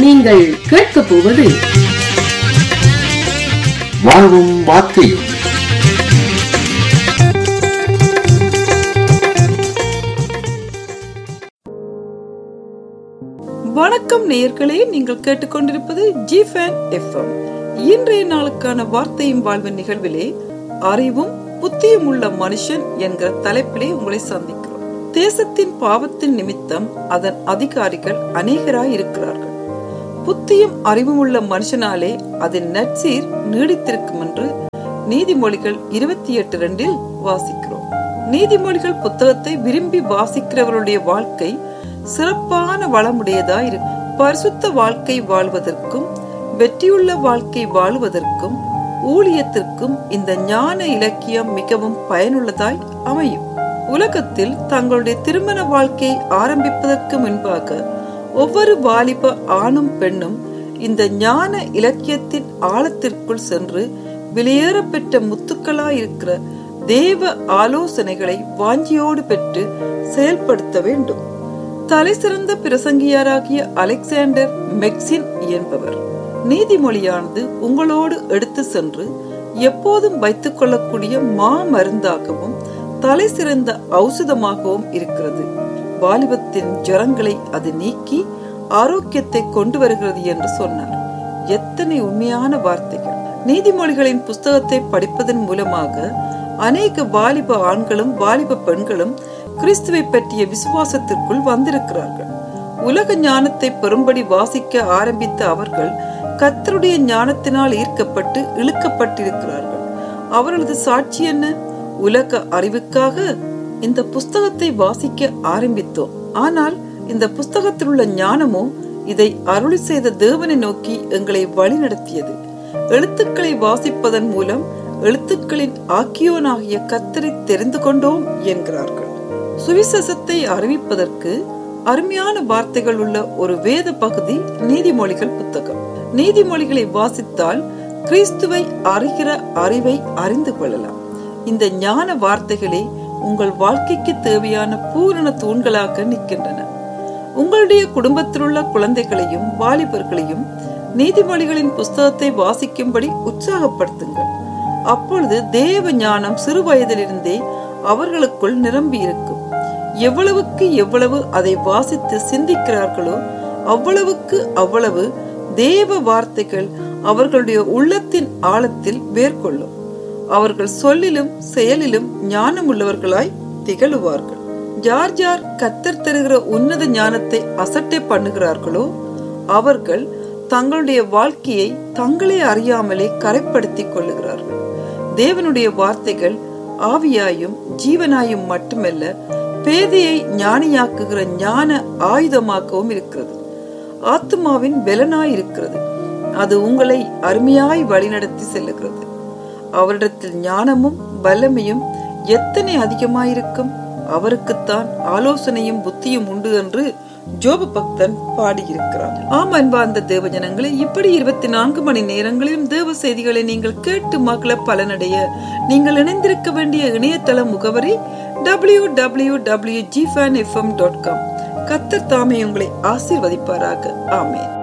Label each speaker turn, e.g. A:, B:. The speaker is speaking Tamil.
A: நீங்கள் கேட்கப் போவது
B: வாழ்வும் வார்த்தையும்
C: வணக்கம் நேயர்களே நீங்கள் கேட்டுக்கொண்டிருப்பது ஜி ஃபேன் எஃப்எம் இன்றைய நாளுக்கான வார்த்தையும் வாழ்வின் நிகழ்விலே அறிவும் புத்தியும் உள்ள மனுஷன் என்கிற தலைப்பிலே உங்களை சந்திக்கிறோம் தேசத்தின் பாவத்தின் நிமித்தம் அதன் அதிகாரிகள் அநேகராய் இருக்கிறார்கள் புத்தியும் அறிவும் உள்ள மனுஷனாலே அதன் நற்சீர் நீடித்திருக்கும் என்று நீதிமொழிகள் இருபத்தி எட்டு ரெண்டில் வாசிக்கிறோம் நீதிமொழிகள் புத்தகத்தை விரும்பி வாசிக்கிறவருடைய வாழ்க்கை சிறப்பான வளமுடையதாய் இருக்கும் பரிசுத்த வாழ்க்கை வாழ்வதற்கும் வெற்றியுள்ள வாழ்க்கை வாழுவதற்கும் ஊழியத்திற்கும் இந்த ஞான இலக்கியம் மிகவும் பயனுள்ளதாய் அமையும் உலகத்தில் தங்களுடைய திருமண வாழ்க்கையை ஆரம்பிப்பதற்கு முன்பாக ஒவ்வொரு வாலிப ஆணும் பெண்ணும் இந்த ஞான இலக்கியத்தின் ஆழத்திற்குள் சென்று வெளியேறப்பெற்ற முத்துக்களாயிருக்கிற தேவ ஆலோசனைகளை வாஞ்சியோடு பெற்று செயல்படுத்த வேண்டும் தலை சிறந்த பிரசங்கியாராகிய அலெக்சாண்டர் மெக்சின் என்பவர் நீதிமொழியானது உங்களோடு எடுத்து சென்று எப்போதும் வைத்துக் கொள்ளக்கூடிய மா மருந்தாகவும் தலை சிறந்த ஔஷதமாகவும் இருக்கிறது வாலிபத்தின் ஜரங்களை அது நீக்கி ஆரோக்கியத்தை கொண்டு வருகிறது என்று சொன்னார் எத்தனை உண்மையான வார்த்தைகள் நீதிமொழிகளின் புஸ்தகத்தை படிப்பதன் மூலமாக அநேக வாலிப ஆண்களும் வாலிப பெண்களும் கிறிஸ்துவை பற்றிய விசுவாசத்திற்குள் வந்திருக்கிறார்கள் உலக ஞானத்தை பெரும்படி வாசிக்க ஆரம்பித்த அவர்கள் கத்தருடைய ஞானத்தினால் ஈர்க்கப்பட்டு இழுக்கப்பட்டிருக்கிறார்கள் அவர்களது சாட்சி என்ன உலக அறிவுக்காக இந்த புஸ்தகத்தை வாசிக்க ஆரம்பித்தோம் ஆனால் இந்த புஸ்தகத்தில் உள்ள ஞானமோ இதை அருளி செய்த தேவனை நோக்கி எங்களை வழிநடத்தியது எழுத்துக்களை வாசிப்பதன் மூலம் எழுத்துக்களின் ஆக்கியோனாகிய கத்தரை தெரிந்து கொண்டோம் என்கிறார்கள் சுவிசேஷத்தை அறிவிப்பதற்கு அருமையான வார்த்தைகள் உள்ள ஒரு வேத பகுதி நீதிமொழிகள் புத்தகம் நீதிமொழிகளை வாசித்தால் கிறிஸ்துவை அறிகிற அறிவை அறிந்து கொள்ளலாம் இந்த ஞான வார்த்தைகளே உங்கள் வாழ்க்கைக்கு தேவையான பூரண தூண்களாக நிற்கின்றன உங்களுடைய குடும்பத்தில் உள்ள குழந்தைகளையும் வாலிபர்களையும் நீதிமொழிகளின் புஸ்தகத்தை வாசிக்கும்படி உற்சாகப்படுத்துங்கள் அப்பொழுது தேவ ஞானம் சிறு வயதிலிருந்தே அவர்களுக்குள் நிரம்பி இருக்கும் எவ்வளவுக்கு எவ்வளவு அதை வாசித்து சிந்திக்கிறார்களோ அவ்வளவுக்கு அவ்வளவு தேவ வார்த்தைகள் அவர்களுடைய உள்ளத்தின் ஆழத்தில் வேர்கொள்ளும் அவர்கள் சொல்லிலும் செயலிலும் ஞானம் உள்ளவர்களாய் திகழுவார்கள் யார் யார் கத்தர் தருகிற உன்னத ஞானத்தை அசட்டை பண்ணுகிறார்களோ அவர்கள் தங்களுடைய வாழ்க்கையை தங்களே அறியாமலே கரைப்படுத்திக் கொள்ளுகிறார்கள் தேவனுடைய வார்த்தைகள் ஆவியாயும் ஜீவனாயும் மட்டுமல்ல பேதையை ஞானியாக்குகிற ஞான ஆயுதமாகவும் இருக்கிறது ஆத்மாவின் பலனாய் இருக்கிறது அது உங்களை அருமையாய் வழிநடத்தி செல்லுகிறது அவரிடத்தில் ஞானமும் வல்லமையும் எத்தனை அதிகமாயிருக்கும் அவருக்குத்தான் ஆலோசனையும் புத்தியும் உண்டு என்று ஜோப பக்தன் பாடியிருக்கிறார் ஆம் அன்பார்ந்த தேவஜனங்களே இப்படி இருபத்தி நான்கு மணி நேரங்களிலும் தேவ செய்திகளை நீங்கள் கேட்டு மக்களை பலனடைய நீங்கள் இணைந்திருக்க வேண்டிய இணையதள முகவரி W W W G fan FM dot com கத்தர் தாமே உங்களை ஆசீர்வதிப்பாராக ஆமேன்